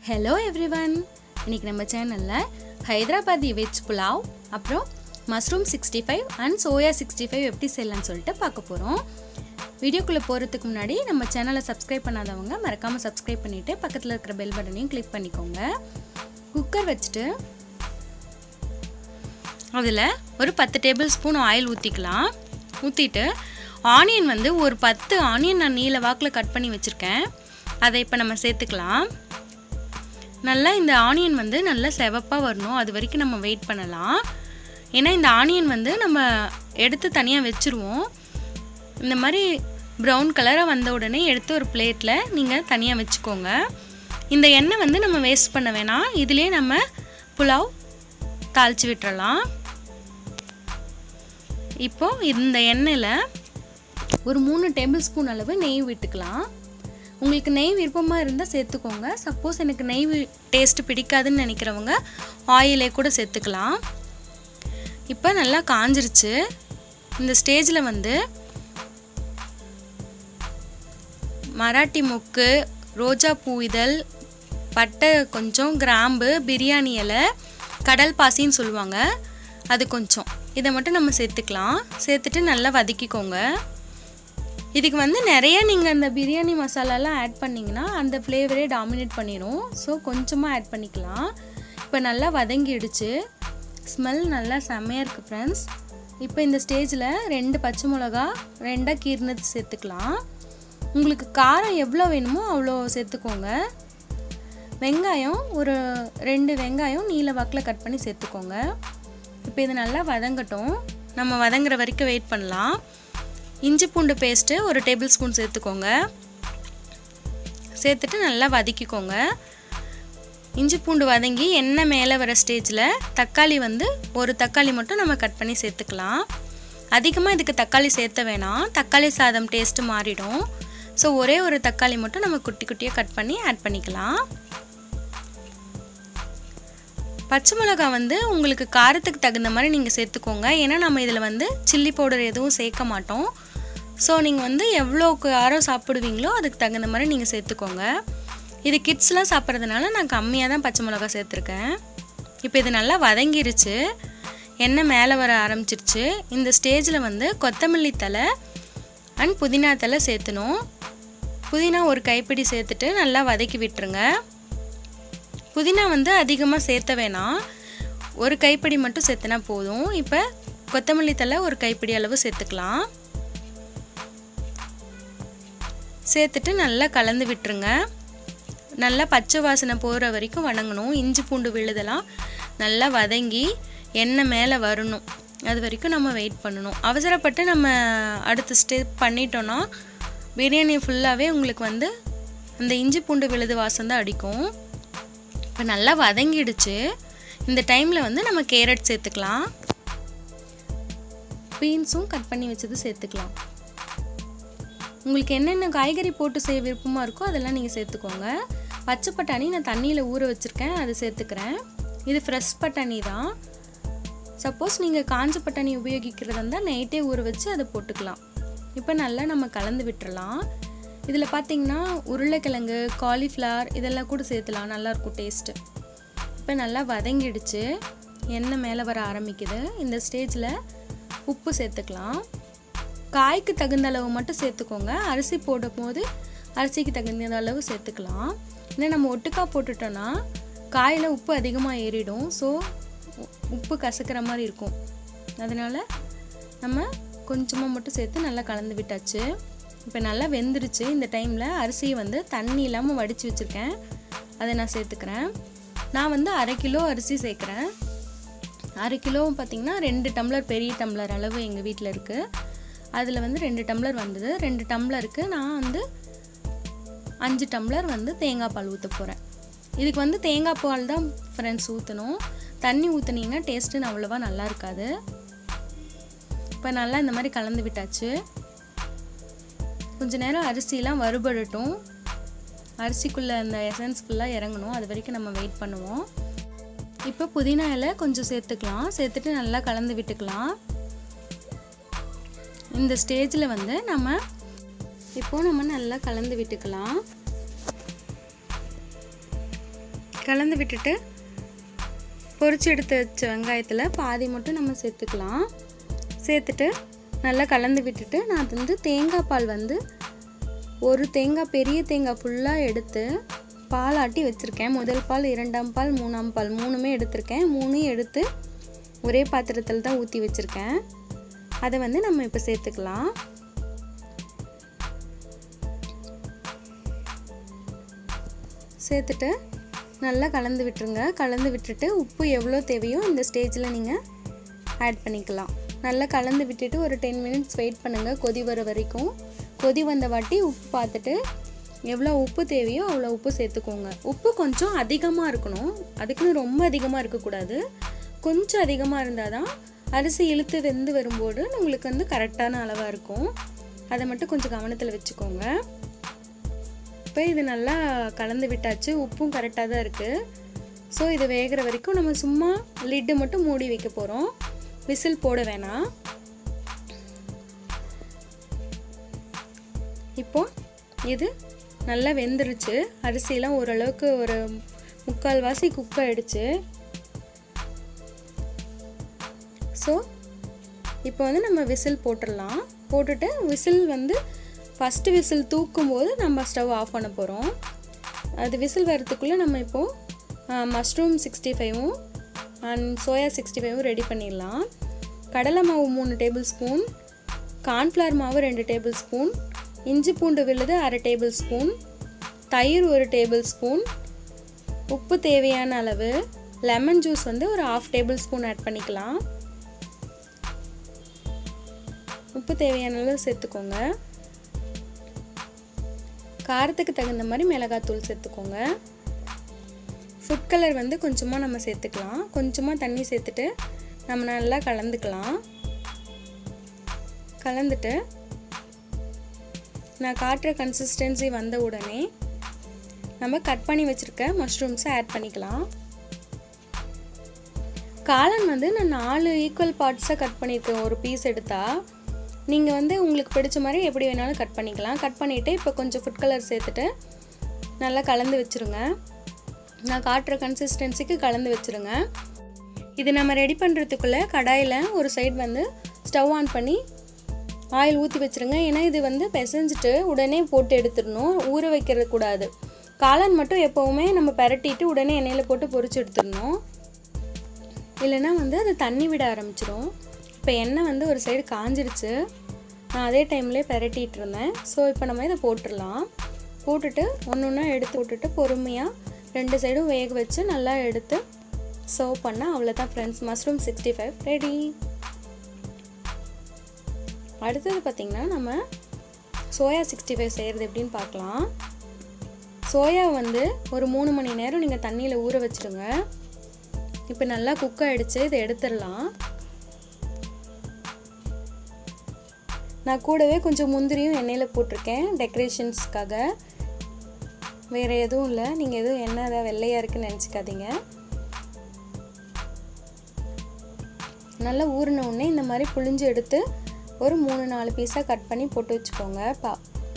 hello everyone இன்னைக்கு நம்ம சேனலில் ஹைதராபாதி வெஜ் புலாவ் அப்புறம் mushroom sixty five and soya sixty five எப்படி செய்யலாம்னு சொல்லிட்டு பார்க்க போகிறோம் வீடியோக்குள்ளே போகிறதுக்கு முன்னாடி நம்ம சேனலை சப்ஸ்கிரைப் பண்ணாதவங்க மறக்காமல் சப்ஸ்கிரைப் பண்ணிவிட்டு பக்கத்தில் இருக்கிற பெல் பட்டனையும் கிளிக் பண்ணிக்கோங்க குக்கர் வச்சுட்டு அதில் ஒரு பத்து டேபிள் ஸ்பூன் ஆயில் ஊற்றிக்கலாம் ஊற்றிட்டு ஆனியன் வந்து ஒரு பத்து ஆனியன் நான் நீல வாக்கில் கட் பண்ணி வச்சுருக்கேன் அதை இப்போ நம்ம சேர்த்துக்கலாம் நல்லா இந்த ஆனியன் வந்து நல்லா செவப்பாக வரணும் அது வரைக்கும் நம்ம வெயிட் பண்ணலாம் ஏன்னா இந்த ஆனியன் வந்து நம்ம எடுத்து தனியாக வச்சுருவோம் இந்த மாதிரி ப்ரௌன் கலராக வந்த உடனே எடுத்து ஒரு பிளேட்டில் நீங்கள் தனியாக வச்சுக்கோங்க இந்த எண்ணெய் வந்து நம்ம வேஸ்ட் பண்ண வேணாம் இதுலேயே நம்ம புலாவ் தாளித்து விட்டுறலாம் இப்போது இந்த எண்ணெயில் ஒரு மூணு டேபிள் ஸ்பூன் அளவு நெய் விட்டுக்கலாம் உங்களுக்கு நெய் விருப்பமாக இருந்தால் சேர்த்துக்கோங்க சப்போஸ் எனக்கு நெய் டேஸ்ட்டு பிடிக்காதுன்னு நினைக்கிறவங்க ஆயிலே கூட சேர்த்துக்கலாம் இப்போ நல்லா காஞ்சிருச்சு இந்த ஸ்டேஜில் வந்து மராட்டி மொக்கு ரோஜா பூ இதழ் பட்டை கொஞ்சம் கிராம்பு பிரியாணி இலை கடல் பாசின்னு சொல்லுவாங்க அது கொஞ்சம் இதை மட்டும் நம்ம சேர்த்துக்கலாம் சேர்த்துட்டு நல்லா வதக்கிக்கோங்க இதுக்கு வந்து நிறைய நீங்கள் அந்த பிரியாணி மசாலாலாம் ஆட் பண்ணிங்கன்னா அந்த ஃப்ளேவரே டாமினேட் பண்ணிடும் ஸோ கொஞ்சமாக ஆட் பண்ணிக்கலாம் இப்போ நல்லா வதங்கிடுச்சு ஸ்மெல் நல்லா செம்மையாக இருக்குது ஃப்ரெண்ட்ஸ் இப்போ இந்த ஸ்டேஜில் ரெண்டு பச்சை மிளகா ரெண்டாக கீர்னது சேர்த்துக்கலாம் உங்களுக்கு காரம் எவ்வளோ வேணுமோ அவ்வளோ சேர்த்துக்கோங்க வெங்காயம் ஒரு ரெண்டு வெங்காயம் நீல வாக்கில் கட் பண்ணி சேர்த்துக்கோங்க இப்போ இது நல்லா வதங்கட்டும் நம்ம வதங்குற வரைக்கும் வெயிட் பண்ணலாம் இஞ்சி பூண்டு பேஸ்ட்டு ஒரு டேபிள் ஸ்பூன் சேர்த்துக்கோங்க சேர்த்துட்டு நல்லா வதக்கிக்கோங்க இஞ்சி பூண்டு வதங்கி எண்ணெய் மேலே வர ஸ்டேஜில் தக்காளி வந்து ஒரு தக்காளி மட்டும் நம்ம கட் பண்ணி சேர்த்துக்கலாம் அதிகமாக இதுக்கு தக்காளி சேர்த்த வேணாம் தக்காளி சாதம் டேஸ்ட்டு மாறிடும் ஸோ ஒரே ஒரு தக்காளி மட்டும் நம்ம குட்டி குட்டியாக கட் பண்ணி ஆட் பண்ணிக்கலாம் பச்சை மிளகா வந்து உங்களுக்கு காரத்துக்கு தகுந்த மாதிரி நீங்கள் சேர்த்துக்கோங்க ஏன்னா நம்ம இதில் வந்து சில்லி பவுடர் எதுவும் சேர்க்க மாட்டோம் ஸோ நீங்கள் வந்து எவ்வளோ காரம் சாப்பிடுவீங்களோ அதுக்கு தகுந்த மாதிரி நீங்கள் சேர்த்துக்கோங்க இது கிட்ஸ்லாம் சாப்பிட்றதுனால நான் கம்மியாக தான் பச்சை மிளகா சேர்த்துருக்கேன் இப்போ இது நல்லா வதங்கிருச்சு எண்ணெய் மேலே வர ஆரம்பிச்சிருச்சு இந்த ஸ்டேஜில் வந்து கொத்தமல்லி தலை அண்ட் புதினா தலை சேர்த்தணும் புதினா ஒரு கைப்பிடி சேர்த்துட்டு நல்லா வதக்கி விட்டுருங்க புதினா வந்து அதிகமாக சேர்த்த வேணாம் ஒரு கைப்பிடி மட்டும் சேர்த்துனா போதும் இப்போ கொத்தமல்லி தலை ஒரு கைப்பிடி அளவு சேர்த்துக்கலாம் சேர்த்துட்டு நல்லா கலந்து விட்டுருங்க நல்லா பச்சை வாசனை போகிற வரைக்கும் வணங்கணும் இஞ்சி பூண்டு விழுதெல்லாம் நல்லா வதங்கி எண்ணெய் மேலே வரணும் அது வரைக்கும் நம்ம வெயிட் பண்ணணும் அவசரப்பட்டு நம்ம அடுத்த ஸ்டெப் பண்ணிட்டோன்னா பிரியாணி ஃபுல்லாகவே உங்களுக்கு வந்து அந்த இஞ்சி பூண்டு விழுது வாசம் தான் அடிக்கும் இப்போ நல்லா வதங்கிடுச்சு இந்த டைமில் வந்து நம்ம கேரட் சேர்த்துக்கலாம் பீன்ஸும் கட் பண்ணி வச்சது சேர்த்துக்கலாம் உங்களுக்கு என்னென்ன காய்கறி போட்டு செய்ய விருப்பமாக இருக்கோ அதெல்லாம் நீங்கள் சேர்த்துக்கோங்க பச்சை பட்டாணி நான் தண்ணியில் ஊற வச்சுருக்கேன் அதை சேர்த்துக்கிறேன் இது ஃப்ரெஷ் பட்டாணி தான் சப்போஸ் நீங்கள் காஞ்ச பட்டாணி உபயோகிக்கிறதா இருந்தால் நைட்டே ஊற வச்சு அதை போட்டுக்கலாம் இப்போ நல்லா நம்ம கலந்து விட்டுறலாம் இதில் பார்த்தீங்கன்னா உருளைக்கிழங்கு காலிஃப்ளவர் இதெல்லாம் கூட சேர்த்துலாம் நல்லாயிருக்கும் டேஸ்ட்டு இப்போ நல்லா வதங்கிடுச்சு எண்ணெய் மேலே வர ஆரம்பிக்குது இந்த ஸ்டேஜில் உப்பு சேர்த்துக்கலாம் காய்க்கு தகுந்த அளவு மட்டும் சேர்த்துக்கோங்க அரிசி போடும் போது அரிசிக்கு தகுந்த அளவு சேர்த்துக்கலாம் ஏன்னா நம்ம ஒட்டுக்கா போட்டுட்டோன்னா காயில் உப்பு அதிகமாக ஏறிடும் ஸோ உப்பு கசக்கிற மாதிரி இருக்கும் அதனால் நம்ம கொஞ்சமாக மட்டும் சேர்த்து நல்லா கலந்து விட்டாச்சு இப்போ நல்லா வெந்துருச்சு இந்த டைமில் அரிசியை வந்து தண்ணி இல்லாமல் வடித்து வச்சுருக்கேன் அதை நான் சேர்த்துக்கிறேன் நான் வந்து அரை கிலோ அரிசி சேர்க்குறேன் அரை கிலோ பார்த்திங்கன்னா ரெண்டு டம்ளர் பெரிய டம்ளர் அளவு எங்கள் வீட்டில் இருக்குது அதில் வந்து ரெண்டு டம்ளர் வந்தது ரெண்டு டம்ளருக்கு நான் வந்து அஞ்சு டம்ளர் வந்து தேங்காய் பால் ஊற்ற போகிறேன் இதுக்கு வந்து தேங்காய் பால் தான் ஃப்ரெண்ட்ஸ் ஊற்றணும் தண்ணி ஊற்றுனீங்கன்னா டேஸ்ட்டுன்னு அவ்வளோவா நல்லா இருக்காது இப்போ நல்லா இந்த மாதிரி கலந்து விட்டாச்சு கொஞ்ச நேரம் அரிசிலாம் வறுபடட்டும் அரிசிக்குள்ளே அந்த எசன்ஸ் ஃபுல்லாக இறங்கணும் அது வரைக்கும் நம்ம வெயிட் பண்ணுவோம் இப்போ புதினா இலை கொஞ்சம் சேர்த்துக்கலாம் சேர்த்துட்டு நல்லா கலந்து விட்டுக்கலாம் இந்த ஸ்டேஜில் வந்து நம்ம இப்போது நம்ம நல்லா கலந்து விட்டுக்கலாம் கலந்து விட்டுட்டு பொரிச்சு எடுத்து வச்ச வெங்காயத்தில் பாதி மட்டும் நம்ம சேர்த்துக்கலாம் சேர்த்துட்டு நல்லா கலந்து விட்டுட்டு நான் வந்து தேங்காய் பால் வந்து ஒரு தேங்காய் பெரிய தேங்காய் ஃபுல்லாக எடுத்து பால் ஆட்டி வச்சுருக்கேன் முதல் பால் இரண்டாம் பால் மூணாம் பால் மூணுமே எடுத்திருக்கேன் மூணையும் எடுத்து ஒரே பாத்திரத்தில் தான் ஊற்றி வச்சுருக்கேன் அதை வந்து நம்ம இப்போ சேர்த்துக்கலாம் சேர்த்துட்டு நல்லா கலந்து விட்டுருங்க கலந்து விட்டுட்டு உப்பு எவ்வளோ தேவையோ இந்த ஸ்டேஜில் நீங்கள் ஆட் பண்ணிக்கலாம் நல்லா கலந்து விட்டுட்டு ஒரு டென் மினிட்ஸ் வெயிட் பண்ணுங்கள் கொதி வர வரைக்கும் கொதி வந்த வாட்டி உப்பு பார்த்துட்டு எவ்வளோ உப்பு தேவையோ அவ்வளோ உப்பு சேர்த்துக்கோங்க உப்பு கொஞ்சம் அதிகமாக இருக்கணும் அதுக்குன்னு ரொம்ப அதிகமாக இருக்கக்கூடாது கொஞ்சம் அதிகமாக இருந்தால் தான் அரிசி இழுத்து வெந்து வரும்போது உங்களுக்கு வந்து கரெக்டான அளவாக இருக்கும் அதை மட்டும் கொஞ்சம் கவனத்தில் வச்சுக்கோங்க இப்போ இது நல்லா கலந்து விட்டாச்சு உப்பும் கரெக்டாக தான் இருக்குது ஸோ இது வேகிற வரைக்கும் நம்ம சும்மா லிட்டு மட்டும் மூடி வைக்க போகிறோம் விசில் போட வேணாம் இப்போ இது நல்லா வெந்துருச்சு அரிசிலாம் ஓரளவுக்கு ஒரு முக்கால் வாசி குக் ஆயிடுச்சு ஸோ இப்போ வந்து நம்ம விசில் போட்டுடலாம் போட்டுட்டு விசில் வந்து ஃபஸ்ட்டு விசில் தூக்கும் போது நம்ம ஸ்டவ் ஆஃப் பண்ண போகிறோம் அது விசில் வரதுக்குள்ளே நம்ம இப்போது மஷ்ரூம் சிக்ஸ்டி ஃபைவும் அண்ட் சோயா சிக்ஸ்டி ஃபைவும் ரெடி பண்ணிடலாம் கடலை மாவு மூணு டேபிள் ஸ்பூன் கார்ன்ஃப்ளவர் மாவு ரெண்டு டேபிள் ஸ்பூன் இஞ்சி பூண்டு விழுது அரை டேபிள் ஸ்பூன் தயிர் ஒரு டேபிள் ஸ்பூன் உப்பு தேவையான அளவு லெமன் ஜூஸ் வந்து ஒரு ஆஃப் டேபிள் ஸ்பூன் ஆட் பண்ணிக்கலாம் உப்பு தேவையான அளவு சேர்த்துக்கோங்க காரத்துக்கு தகுந்த மாதிரி மிளகாத்தூள் சேர்த்துக்கோங்க ஃபுட் கலர் வந்து கொஞ்சமாக நம்ம சேர்த்துக்கலாம் கொஞ்சமாக தண்ணி சேர்த்துட்டு நம்ம நல்லா கலந்துக்கலாம் கலந்துட்டு நான் காட்டுற கன்சிஸ்டன்சி வந்த உடனே நம்ம கட் பண்ணி வச்சுருக்க மஷ்ரூம்ஸை ஆட் பண்ணிக்கலாம் காளான் வந்து நான் நாலு ஈக்குவல் பார்ட்ஸாக கட் பண்ணியிருக்கேன் ஒரு பீஸ் எடுத்தால் நீங்கள் வந்து உங்களுக்கு பிடிச்ச மாதிரி எப்படி வேணாலும் கட் பண்ணிக்கலாம் கட் பண்ணிவிட்டு இப்போ கொஞ்சம் ஃபுட் கலர் சேர்த்துட்டு நல்லா கலந்து வச்சுருங்க நான் காட்டுற கன்சிஸ்டன்சிக்கு கலந்து வச்சுருங்க இது நம்ம ரெடி பண்ணுறதுக்குள்ளே கடாயில் ஒரு சைடு வந்து ஸ்டவ் ஆன் பண்ணி ஆயில் ஊற்றி வச்சுருங்க ஏன்னா இது வந்து பிசைஞ்சிட்டு உடனே போட்டு எடுத்துடணும் ஊற வைக்கிறது கூடாது காளான் மட்டும் எப்போவுமே நம்ம பரட்டிட்டு உடனே எண்ணெயில் போட்டு பொரிச்சு எடுத்துடணும் இல்லைன்னா வந்து அது தண்ணி விட ஆரம்பிச்சிடும் இப்போ எண்ணெய் வந்து ஒரு சைடு காஞ்சிடுச்சு நான் அதே டைம்லேயே பரட்டிகிட்டு இருந்தேன் ஸோ இப்போ நம்ம இதை போட்டுடலாம் போட்டுட்டு ஒன்று ஒன்றா எடுத்து விட்டுட்டு பொறுமையாக ரெண்டு சைடும் வேக வச்சு நல்லா எடுத்து சர்வ் பண்ணால் அவ்வளோதான் friends mushroom sixty five ready அடுத்தது பார்த்திங்கன்னா நம்ம சோயா சிக்ஸ்டி ஃபைவ் செய்கிறது எப்படின்னு பார்க்கலாம் சோயா வந்து ஒரு மூணு மணி நேரம் நீங்கள் தண்ணியில் ஊற வச்சுடுங்க இப்போ நல்லா குக் ஆகிடுச்சு இதை எடுத்துடலாம் நான் கூடவே கொஞ்சம் முந்திரியும் எண்ணெயில் போட்டிருக்கேன் டெக்கரேஷன்ஸ்க்காக வேறு எதுவும் இல்லை நீங்கள் எதுவும் எண்ணெய் ஏதாவது வெள்ளையாக இருக்குன்னு நினச்சிக்காதீங்க நல்லா ஊறின உடனே இந்த மாதிரி புழிஞ்சு எடுத்து ஒரு மூணு நாலு பீஸாக கட் பண்ணி போட்டு வச்சுக்கோங்க பா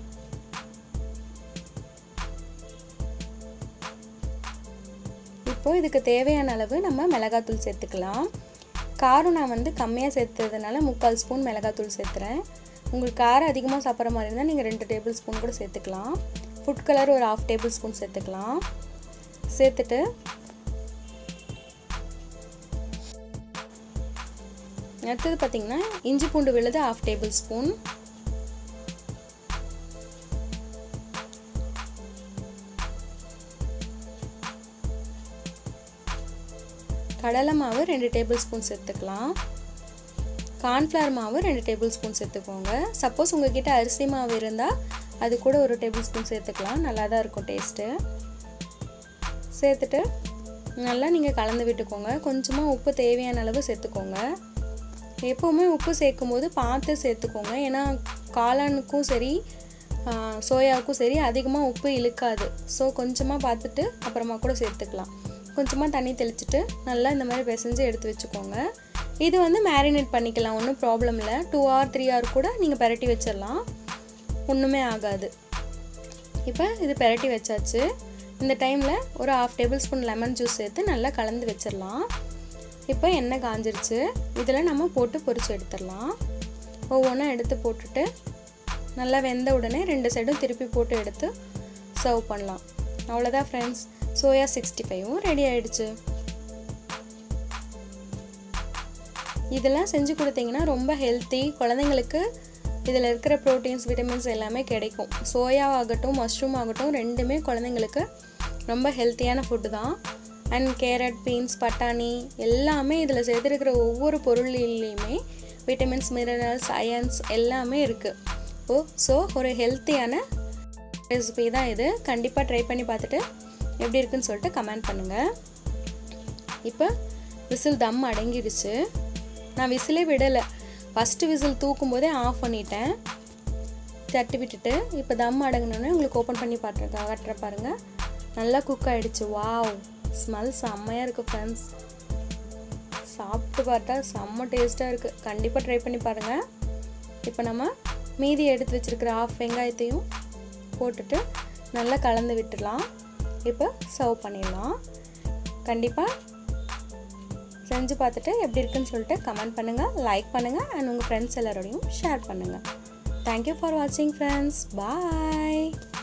இப்போது இதுக்கு தேவையான அளவு நம்ம மிளகாத்தூள் சேர்த்துக்கலாம் காரம் நான் வந்து கம்மியாக சேர்த்ததுனால முக்கால் ஸ்பூன் மிளகாத்தூள் சேர்த்துறேன் உங்களுக்கு காரம் அதிகமாக சாப்பிட்ற மாதிரி இருந்தால் நீங்கள் ரெண்டு டேபிள் ஸ்பூன் கூட சேர்த்துக்கலாம் ஃபுட் கலர் ஒரு ஆஃப் டேபிள் ஸ்பூன் சேர்த்துக்கலாம் சேர்த்துட்டு அடுத்தது பார்த்திங்கன்னா இஞ்சி பூண்டு விழுது ஆஃப் டேபிள் ஸ்பூன் கடலை மாவு ரெண்டு டேபிள் ஸ்பூன் சேர்த்துக்கலாம் கார்ன்ஃப்ளவர் மாவு ரெண்டு டேபிள் ஸ்பூன் சேர்த்துக்கோங்க சப்போஸ் உங்ககிட்ட அரிசி மாவு இருந்தால் அது கூட ஒரு டேபிள் ஸ்பூன் சேர்த்துக்கலாம் நல்லா தான் இருக்கும் டேஸ்ட்டு சேர்த்துட்டு நல்லா நீங்கள் கலந்து விட்டுக்கோங்க கொஞ்சமாக உப்பு தேவையான அளவு சேர்த்துக்கோங்க எப்போவுமே உப்பு சேர்க்கும் போது பார்த்து சேர்த்துக்கோங்க ஏன்னா காளானுக்கும் சரி சோயாவுக்கும் சரி அதிகமாக உப்பு இழுக்காது ஸோ கொஞ்சமாக பார்த்துட்டு அப்புறமா கூட சேர்த்துக்கலாம் கொஞ்சமாக தண்ணி தெளிச்சிட்டு நல்லா இந்த மாதிரி பிசைஞ்சு எடுத்து வச்சுக்கோங்க இது வந்து மேரினேட் பண்ணிக்கலாம் ஒன்றும் ப்ராப்ளம் இல்லை டூ ஹவர் த்ரீ ஹவர் கூட நீங்கள் பெரட்டி வச்சிடலாம் ஒன்றுமே ஆகாது இப்போ இது பெரட்டி வச்சாச்சு இந்த டைமில் ஒரு half table spoon lemon juice சேர்த்து நல்லா கலந்து வச்சிடலாம் இப்போ எண்ணெய் காஞ்சிருச்சு இதில் நம்ம போட்டு பொரிச்சு எடுத்துடலாம் ஒவ்வொன்றா எடுத்து போட்டுட்டு நல்லா வெந்த உடனே ரெண்டு சைடும் திருப்பி போட்டு எடுத்து சர்வ் பண்ணலாம் அவ்வளோதான் ஃப்ரெண்ட்ஸ் சோயா சிக்ஸ்டி ஃபைவும் ரெடி ஆயிடுச்சு இதெல்லாம் செஞ்சு கொடுத்தீங்கன்னா ரொம்ப ஹெல்த்தி குழந்தைங்களுக்கு இதில் இருக்கிற ப்ரோட்டீன்ஸ் விட்டமின்ஸ் எல்லாமே கிடைக்கும் சோயா ஆகட்டும் மஷ்ரூம் ஆகட்டும் ரெண்டுமே குழந்தைங்களுக்கு ரொம்ப ஹெல்த்தியான ஃபுட்டு தான் அண்ட் கேரட் பீன்ஸ் பட்டாணி எல்லாமே இதில் சேர்த்துருக்கிற ஒவ்வொரு பொருள்லையுமே விட்டமின்ஸ் மினரல்ஸ் அயன்ஸ் எல்லாமே இருக்குது ஓ ஸோ ஒரு ஹெல்த்தியான ரெசிபி தான் இது கண்டிப்பாக ட்ரை பண்ணி பார்த்துட்டு எப்படி இருக்குன்னு சொல்லிட்டு கமெண்ட் பண்ணுங்கள் இப்போ விசில் தம் அடங்கிடுச்சு நான் விசிலே விடலை ஃபஸ்ட்டு விசில் தூக்கும் போதே ஆஃப் பண்ணிட்டேன் தட்டி விட்டுட்டு இப்போ தம் அடங்கினோடனே உங்களுக்கு ஓப்பன் பண்ணி பாட்டு காட்டுற பாருங்கள் நல்லா குக் ஆகிடுச்சு வாவ் ஸ்மெல் செம்மையாக இருக்குது ஃப்ரெண்ட்ஸ் சாப்பிட்டு பார்த்தா செம்ம டேஸ்ட்டாக இருக்குது கண்டிப்பாக ட்ரை பண்ணி பாருங்கள் இப்போ நம்ம மீதி எடுத்து வச்சுருக்கிற ஆஃப் வெங்காயத்தையும் போட்டுட்டு நல்லா கலந்து விட்டுடலாம் இப்போ சர்வ் பண்ணிடலாம் கண்டிப்பாக செஞ்சு பார்த்துட்டு எப்படி இருக்குன்னு சொல்லிட்டு கமெண்ட் பண்ணுங்கள் லைக் பண்ணுங்கள் அண்ட் உங்கள் ஃப்ரெண்ட்ஸ் எல்லாரோடையும் ஷேர் பண்ணுங்கள் தேங்க்யூ ஃபார் வாட்சிங் ஃப்ரெண்ட்ஸ் பாய்